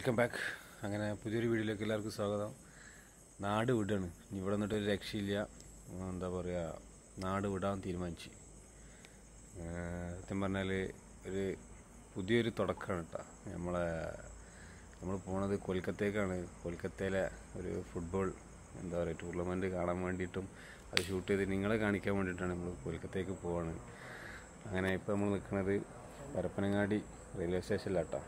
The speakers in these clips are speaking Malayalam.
വെൽക്കം ബാക്ക് അങ്ങനെ പുതിയൊരു വീഡിയോയിലേക്ക് എല്ലാവർക്കും സ്വാഗതം നാട് വിടാണ് ഇനി ഇവിടെ നിന്നിട്ട് ഒരു രക്ഷയില്ല എന്താ പറയുക നാട് വിടാൻ തീരുമാനിച്ചു ഏഹ് സത്യം പറഞ്ഞാൽ ഒരു പുതിയൊരു തുടക്കമാണ് കേട്ടോ നമ്മളെ നമ്മൾ പോണത് കൊൽക്കത്തയ്ക്കാണ് കൊൽക്കത്തയിലെ ഒരു ഫുട്ബോൾ എന്താ പറയുക ടൂർണമെൻറ്റ് കാണാൻ വേണ്ടിയിട്ടും അത് ഷൂട്ട് ചെയ്ത് നിങ്ങളെ കാണിക്കാൻ വേണ്ടിയിട്ടാണ് നമ്മൾ കൊൽക്കത്തയ്ക്ക് പോവാണ് അങ്ങനെ ഇപ്പോൾ നമ്മൾ നിൽക്കുന്നത് പരപ്പനങ്ങാടി റെയിൽവേ സ്റ്റേഷനിലാട്ടോ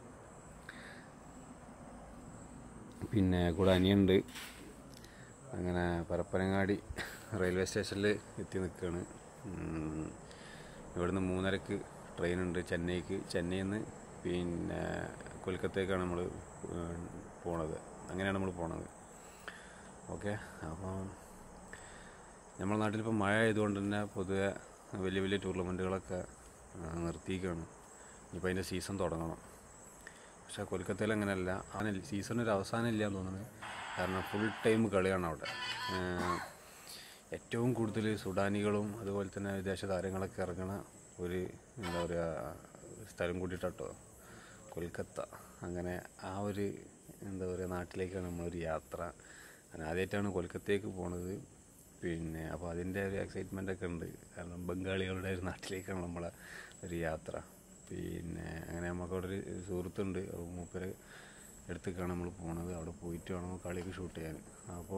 പിന്നെ കൂടെ അനിയുണ്ട് അങ്ങനെ പരപ്പനങ്ങാടി റെയിൽവേ സ്റ്റേഷനിൽ എത്തി നിൽക്കുകയാണ് ഉം. ഇവിടുന്ന് മൂന്നരക്ക് ട്രെയിനുണ്ട് ചെന്നൈക്ക് ചെന്നൈയിൽ നിന്ന് പിന്നെ കൊൽക്കത്തയ്ക്കാണ് നമ്മൾ പോണത് അങ്ങനെയാണ് നമ്മൾ പോണത് ഓക്കെ അപ്പം നമ്മുടെ നാട്ടിലിപ്പോൾ മഴ ആയതുകൊണ്ട് തന്നെ പൊതുവെ വലിയ വലിയ ടൂർണമെൻറ്റുകളൊക്കെ നിർത്തിയിരിക്കുകയാണ് ഇനിയിപ്പോൾ അതിൻ്റെ സീസൺ തുടങ്ങണം പക്ഷേ കൊൽക്കത്തയിൽ അങ്ങനെയല്ല അങ്ങനെ സീസൺ ഒരു അവസാനം ഇല്ല എന്ന് തോന്നുന്നത് കാരണം ഫുൾ ടൈം കളിയാണ് അവിടെ ഏഹ് ഏറ്റവും കൂടുതൽ സുഡാനികളും അതുപോലെ തന്നെ വിദേശ താരങ്ങളൊക്കെ ഇറങ്ങണ ഒരു എന്താ പറയുക സ്ഥലം കൂടിയിട്ടോ കൊൽക്കത്ത അങ്ങനെ ആ ഒരു എന്താ പറയുക നാട്ടിലേക്കാണ് നമ്മളൊരു യാത്ര ഞാൻ ആദ്യമായിട്ടാണ് കൊൽക്കത്തയ്ക്ക് പോണത് പിന്നെ അപ്പോൾ അതിൻ്റെ ഒരു എക്സൈറ്റ്മെൻ്റ് ഒക്കെ ഉണ്ട് കാരണം ബംഗാളികളുടെ ഒരു നാട്ടിലേക്കാണ് നമ്മളെ ഒരു യാത്ര പിന്നെ അങ്ങനെ നമുക്ക് അവിടെ ഒരു സുഹൃത്തുണ്ട് അപ്പോൾ മൂപ്പര് അടുത്തേക്കാണ് നമ്മൾ പോണത് അവിടെ പോയിട്ട് വേണം കളിയൊക്കെ ഷൂട്ട് ചെയ്യാൻ അപ്പോൾ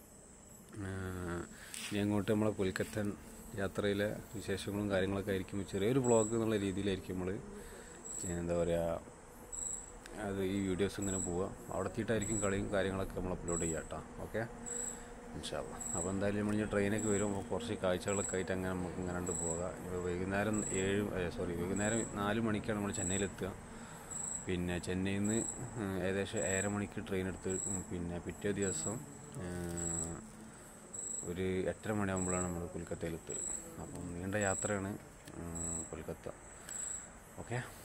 ഇനി അങ്ങോട്ട് നമ്മളെ കൊൽക്കത്തൻ യാത്രയിലെ വിശേഷങ്ങളും കാര്യങ്ങളൊക്കെ ആയിരിക്കും ചെറിയൊരു വ്ളോഗ് എന്നുള്ള രീതിയിലായിരിക്കും നമ്മൾ എന്താ പറയുക അത് ഈ വീഡിയോസ് ഇങ്ങനെ പോവുക അവിടെ എത്തിയിട്ടായിരിക്കും കളിയും കാര്യങ്ങളൊക്കെ നമ്മൾ അപ്ലോഡ് ചെയ്യാം കേട്ടോ ഓക്കെ ഇൻഷാല്ല അപ്പോൾ എന്തായാലും നമ്മൾ ഇനി ട്രെയിനൊക്കെ വരും അപ്പോൾ കുറച്ച് കാഴ്ചകളൊക്കെ ആയിട്ട് അങ്ങനെ നമുക്ക് ഇങ്ങനെ ഉണ്ട് പോകാം ഇപ്പോൾ വൈകുന്നേരം ഏഴ് സോറി വൈകുന്നേരം നാല് മണിക്കാണ് നമ്മൾ ചെന്നൈയിലെത്തുക പിന്നെ ചെന്നൈയിൽ നിന്ന് ഏകദേശം ഏഴര മണിക്ക് ട്രെയിൻ എടുത്ത് പിന്നെ പിറ്റേ ദിവസം ഏഹ്, ഒരു എട്ടര മണിയാകുമ്പോഴാണ് നമ്മൾ കൊൽക്കത്തയിലെത്തുക അപ്പം നീണ്ട യാത്രയാണ് ഉം, കൊൽക്കത്ത ഓക്കെ